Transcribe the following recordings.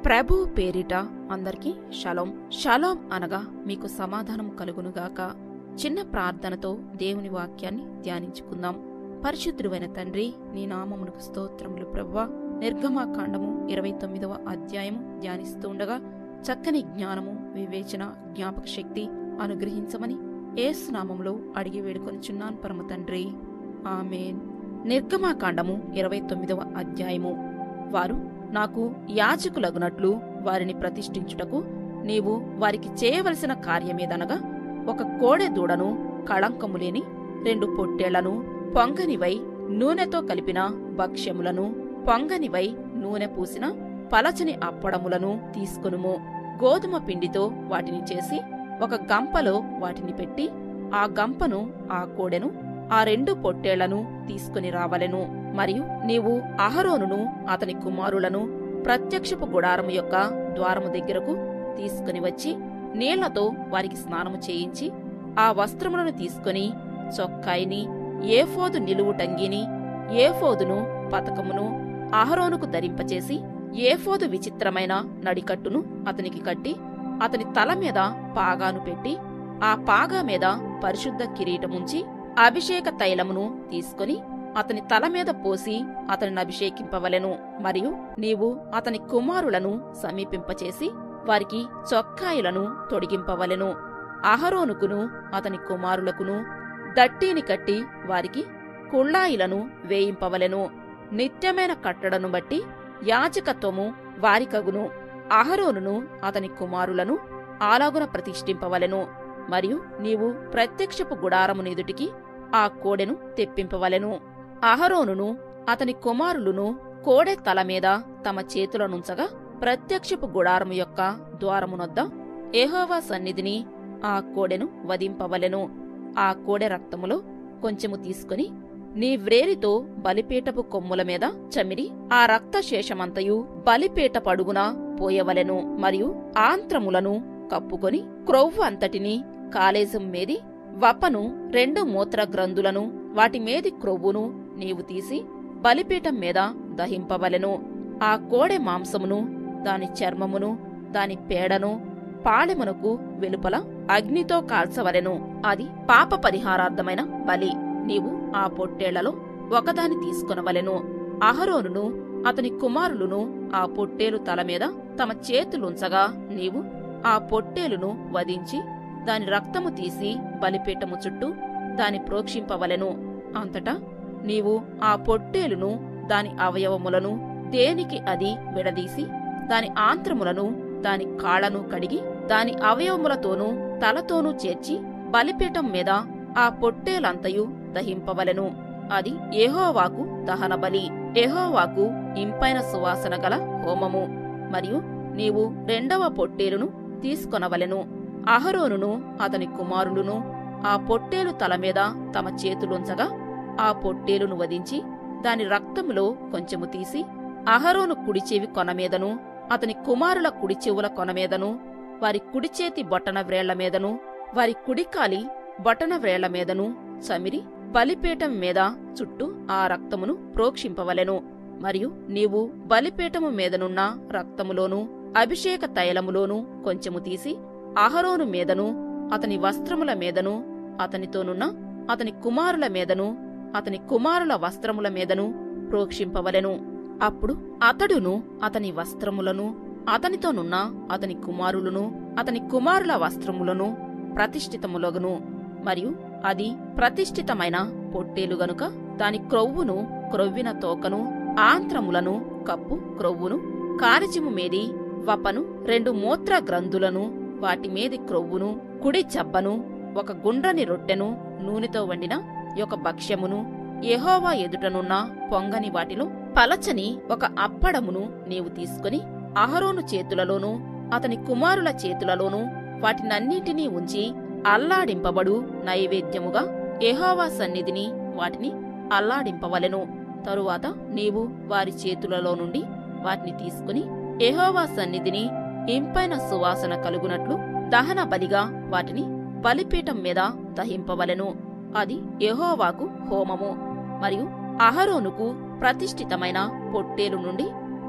ప్రభు పేరిట అందరికీ shalom shalom అనగా మీకు సమాధానం కలుగునుగాక చిన్న ప్రార్థనతో దేవుని వాక్యాన్ని ధ్యానించుకుందాం పరిశుద్ధువైన తండ్రి నీ నామమునకు స్తోత్రములు ప్రవ్వ నిర్గమాకాండము ఇరవై తొమ్మిదవ అధ్యాయము ధ్యానిస్తూ ఉండగా చక్కని జ్ఞానము వివేచన జ్ఞాపక శక్తి అనుగ్రహించమని ఏసునామములో అడిగి వేడుకొనిచున్నాను పరమ తండ్రి ఆమెన్ నిర్గమాకాండము ఇరవై తొమ్మిదవ అధ్యాయము వారు నాకు యాజకులగునట్లు వారిని ప్రతిష్ఠించుటకు నీవు వారికి చేయవలసిన కార్యమేదనగా ఒక కోడె దూడను కళంకము లేని రెండు పొట్టేళ్లను పొంగనివై నూనెతో కలిపిన భక్ష్యములను పొంగనివై నూనె పూసిన పలచని అప్పడములను తీసుకొనుము గోధుమ పిండితో వాటిని చేసి ఒక గంపలో వాటిని పెట్టి ఆ గంపను ఆ కోడెను ఆ రెండు పొట్టేళ్లను తీసుకుని రావలెను మరియు నీవు అహరోనును అతని కుమారులను ప్రత్యక్షపు గుడారము యొక్క ద్వారము దగ్గరకు తీసుకుని వచ్చి నీళ్లతో వారికి స్నానము చేయించి ఆ వస్త్రములను తీసుకుని చొక్కాయిని ఏఫోదు నిలువుటంగిని ఏఫోదును పతకమును అహరోనుకు ధరింపచేసి ఏఫోదు విచిత్రమైన నడికట్టును అతనికి కట్టి అతని తల మీద పాగాను పెట్టి ఆ పాగా మీద పరిశుద్ధ కిరీటముంచి అభిషేక తైలమును తీసుకొని అతని తల మీద పోసి అతనిని అభిషేకింపవలెను మరియు నీవు అతని కుమారులను సమీపింపచేసి వారికి చొక్కాయిలను తొడిగింపవలెను అహరోనుకును అతని కుమారులకును దట్టీని కట్టి వారికి కుళ్ళాయిలను వేయింపవలెను నిత్యమైన కట్టడను బట్టి యాజకత్వము వారికగును అహరోనును అతని కుమారులను ఆలాగున ప్రతిష్ఠింపవలెను మరియు నీవు ప్రత్యక్షపు గుడారము నెదుటికి ఆ కోడెను తెప్పింపవలెను అహరోనును అతని కుమారులును కోడె తల మీద తమ చేతులనుంచగా ప్రత్యక్షపు గుడారము యొక్క ద్వారమునొద్ద ఏహోవా సన్నిధిని ఆ కోడెను వధింపవలెను ఆ కోడె రక్తములో కొంచెము తీసుకుని నీ వ్రేలితో బలిపీటపు కొమ్ముల మీద చమిరి ఆ రక్త శేషమంతయు బలిపీట పడుగున పోయవలెను మరియు ఆంత్రములను కప్పుకొని క్రొవ్వు అంతటిని కాలేజం మేది వపను రెండు మూత్ర గ్రంథులను వాటి మేది క్రొవ్వును నీవు తీసి బలిపీఠం మీద దహింపవలెను ఆ కోడె మాంసమును దాని చర్మమును దాని పేడను పాళెమునకు వెలుపల అగ్నితో కాల్చవలెను అది పాప పరిహారార్థమైన బలి నీవు ఆ పొట్టేళ్లలో ఒకదాని తీసుకొనవలెను అహరోనును అతని కుమారులును ఆ పొట్టేలు తల మీద తమ చేతులుంచగా నీవు ఆ పొట్టేలును వధించి దాని రక్తము తీసి బలిపీఠము చుట్టూ దాని ప్రోక్షింపవలెను అంతటా నీవు ఆ పొట్టేలును దాని అవయవములను దేనికి అది విడదీసి దాని ఆంత్రములను దాని కాళ్లను కడిగి దాని అవయవములతోనూ తలతోనూ చేర్చి బలిపీఠం మీద ఆ పొట్టేలంతయు దహింపవలెను అది ఏహోవాకు దహనబలి ఏహోవాకు ఇంపైన సువాసన గల హోమము మరియు నీవు రెండవ పొట్టేలును తీసుకొనవలెను అహరోనును అతని కుమారులును ఆ పొట్టేలు తల మీద తమ చేతులుంచగా ఆ పొట్టేలును వధించి దాని రక్తములో కొంచెము తీసి అహరోను కుడిచెవి కొనమీదను అతని కుమారుల కుడిచెవుల కొనమీదను వారి కుడిచేతి బొటన వ్రేళ్ల మీదను వారి కుడికాలి బొటన వ్రేళ్ల మీదను చమిరి బలిపీఠం మీద చుట్టూ ఆ రక్తమును ప్రోక్షింపవలెను మరియు నీవు బలిపీఠము మీదనున్న రక్తములోను అభిషేక తైలములోను కొంచెము తీసి అహరోను మీదను అతని వస్త్రముల మీదను అతనితోనున్న అతని కుమారుల మీదను అతని కుమారుల వస్త్రముల మీదను ప్రోక్షింపవలెను అప్పుడు అతడును అతని వస్త్రములను అతనితోనున్న అతని కుమారులను అతని కుమారుల వస్త్రములను ప్రతిష్ఠితములగును మరియు అది ప్రతిష్ఠితమైన పొట్టేలు గనుక దాని క్రొవ్వును క్రొవ్విన తోకను ఆంత్రములను కప్పు క్రొవ్వును కారిచిము మేది వపను రెండు మూత్ర గ్రంథులను వాటి మీది క్రొవ్వును కుడి చబ్బను ఒక గుండ్రని రొట్టెను నూనెతో వండిన ఒక భక్ష్యమును యెహోవా ఎదుటనున్న పొంగని వాటిలో పలచని ఒక అప్పడమును నీవు తీసుకుని అహరోను చేతులలోనూ అతని కుమారుల చేతులలోనూ వాటినన్నింటినీ ఉంచి అల్లాడింపబడు నైవేద్యముగా యెహోవా సన్నిధిని వాటిని అల్లాడింపవలెను తరువాత నీవు వారి చేతులలో నుండి వాటిని తీసుకుని యెహోవా సన్నిధిని ఇంపైన సువాసన కలుగునట్లు దహన బలిగా వాటిని బలిపీఠం మీద దహింపవలెను అది యెహోవాకు హోమము మరియు అహరోనుకు ప్రతిష్ఠితమైన పొట్టేలు నుండి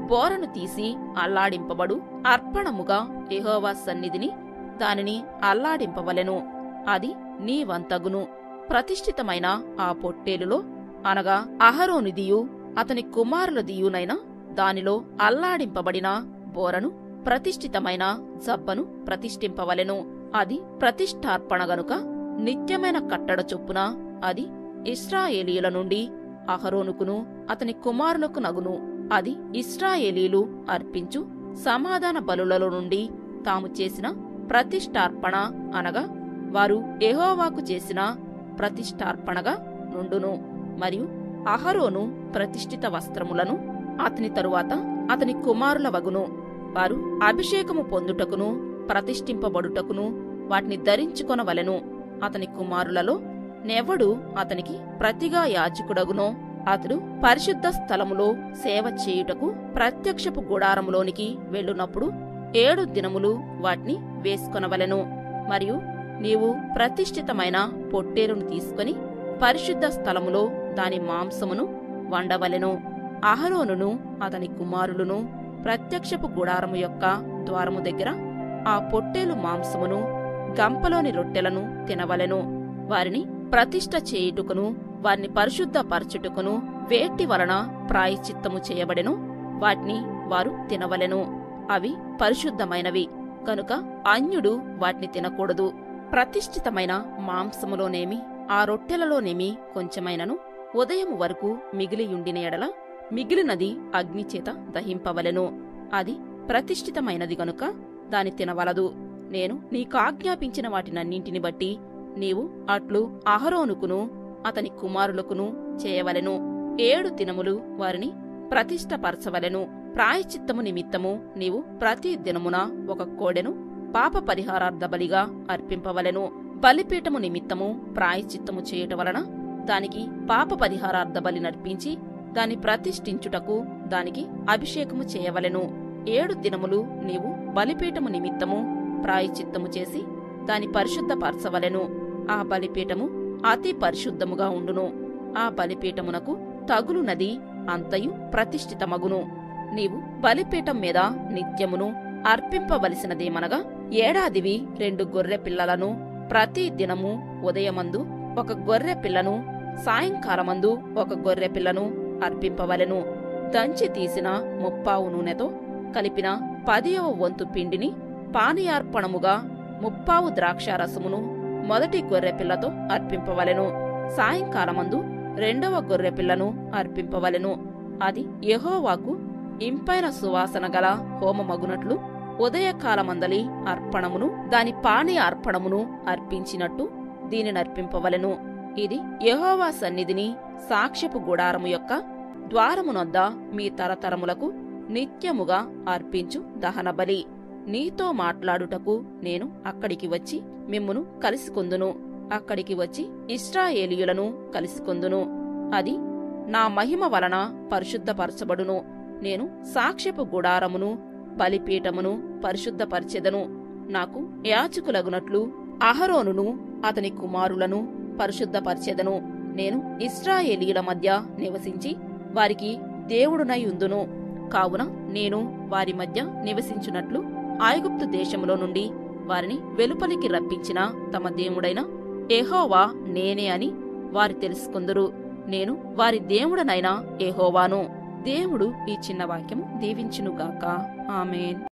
బోరను తీసి అల్లాడింపబడు అర్పణముగా యెహోవా సన్నిధిని దానిని అల్లాడింపవలెను అది నీ వంతగును ప్రతిష్ఠితమైన ఆ పొట్టేలులో అనగా అహరోనిదియు అతని కుమారులదియునైన దానిలో అల్లాడింపబడిన బోరను ప్రతిష్ఠితమైన జబ్బను ప్రతిష్ఠింపవలెను అది ప్రతిష్ఠార్పణ గనుక నిత్యమైన కట్టడ చొప్పున అది ఇస్రాయేలీయుల నుండి అహరోనుకును అతని కుమారులకు నగును అది ఇస్రాయేలీలు అర్పించు సమాధాన బలులలో నుండి తాము చేసిన ప్రతిష్ఠార్పణ అనగా వారు ఎహోవాకు చేసిన ప్రతిష్ఠార్పణగా నుండును మరియు అహరోను ప్రతిష్ఠిత వస్త్రములను అతని తరువాత అతని కుమారుల వగును వారు అభిషేకము పొందుటకును ప్రతిష్ఠింపబడుటకును వాటిని ధరించుకొనవలెను అతని కుమారులలో నెవడు అతనికి ప్రతిగా యాజకుడగునో అతడు పరిశుద్ధ స్థలములో సేవ చేయుటకు ప్రత్యక్షపు గుడారములోనికి వెళ్ళునప్పుడు ఏడు దినములు వాటిని వేసుకొనవలెను మరియు నీవు ప్రతిష్ఠితమైన పొట్టేరును తీసుకొని పరిశుద్ధ స్థలములో దాని మాంసమును వండవలెను అహరోనును అతని కుమారులును ప్రత్యక్షపు గుడారము యొక్క ద్వారము దగ్గర ఆ పొట్టేలు మాంసమును గంపలోని రొట్టెలను తినవలెను వారిని ప్రతిష్ఠ చేయుటకును వారిని పరిశుద్ధపరచుటకును వేటి వలన ప్రాయశ్చిత్తము చేయబడెను వాటిని వారు తినవలెను అవి పరిశుద్ధమైనవి కనుక అన్యుడు వాటిని తినకూడదు ప్రతిష్ఠితమైన మాంసములోనేమి ఆ రొట్టెలలోనేమి కొంచెమైనను ఉదయం వరకు మిగిలియుండిన ఎడల మిగిలినది అగ్నిచేత దహింపవలెను అది ప్రతిష్ఠితమైనది గనుక దాని తినవలదు నేను నీకాజ్ఞాపించిన వాటినన్నింటిని బట్టి నీవు అట్లు అహరోనుకును అతని కుమారులకును చేయవలెను ఏడు దినములు వారిని ప్రతిష్టపరచవలెను ప్రాయచిత్తము నిమిత్తము నీవు ప్రతి దినమున ఒక కోడెను పాప పరిహారార్థ బలిగా అర్పింపవలెను బలిపీఠము నిమిత్తము ప్రాయచిత్తము చేయుట వలన దానికి పాప పరిహారార్థ బలి నర్పించి దాని ప్రతిష్ఠించుటకు దానికి అభిషేకము చేయవలెను ఏడు దినములు నీవు బలిపీఠము నిమిత్తము ప్రాయచిత్తము చేసి దాని పరిశుద్ధపరచవలెను ఆ బలిపీఠము అతి పరిశుద్ధముగా ఉండును ఆ బలిపీఠమునకు తగులునది అంతయు ప్రతిష్ఠితమగును నీవు బలిపీఠం మీద నిత్యమును అర్పింపవలసినదేమనగా ఏడాదివి రెండు గొర్రె పిల్లలను ప్రతి దినము ఉదయమందు ఒక గొర్రె పిల్లను సాయంకాలమందు ఒక గొర్రె పిల్లను అర్పింపవలెను దంచి తీసిన ముప్పావు నూనెతో కలిపిన పదియవ వంతు పిండిని పానీయార్పణముగా ముప్పావు ద్రాక్షారసమును మొదటి గొర్రెపిల్లతో అర్పింపవలెను సాయంకాలమందు రెండవ గొర్రెపిల్లను అర్పింపవలెను అది యెహోవాకు ఇంపైన సువాసన గల హోమమగునట్లు ఉదయకాలమందలి అర్పణమును దాని పానీయ అర్పణమును అర్పించినట్టు దీనినర్పింపవలెను ఇది యెహోవా సన్నిధిని సాక్ష్యపు గుడారము యొక్క ద్వారమునొద్ద మీ తరతరములకు నిత్యముగా అర్పించు దహనబలి నీతో మాట్లాడుటకు నేను అక్కడికి వచ్చి మిమ్మును కలిసికొందును అక్కడికి వచ్చి ఇస్రాయేలీయులను కలిసికొందును అది నా మహిమ వలన పరిశుద్ధపరచబడును నేను సాక్ష్యపు గుడారమును బలిపీఠమును పరిశుద్ధపరిచెదను నాకు యాచకులగునట్లు అహరోనును అతని కుమారులను పరిశుద్ధపరిచెదను నేను ఇస్రాయేలీయుల మధ్య నివసించి వారికి దేవుడునై ఉందును కావున నేను వారి మధ్య నివసించున్నట్లు ఐగుప్తు దేశములో నుండి వారిని వెలుపలికి రప్పించిన తమ దేవుడైన ఎహోవా నేనే అని వారి తెలుసుకుందురు నేను వారి దేవుడనైన ఎహోవాను దేవుడు ఈ చిన్న వాక్యము దీవించునుగాక ఆమెన్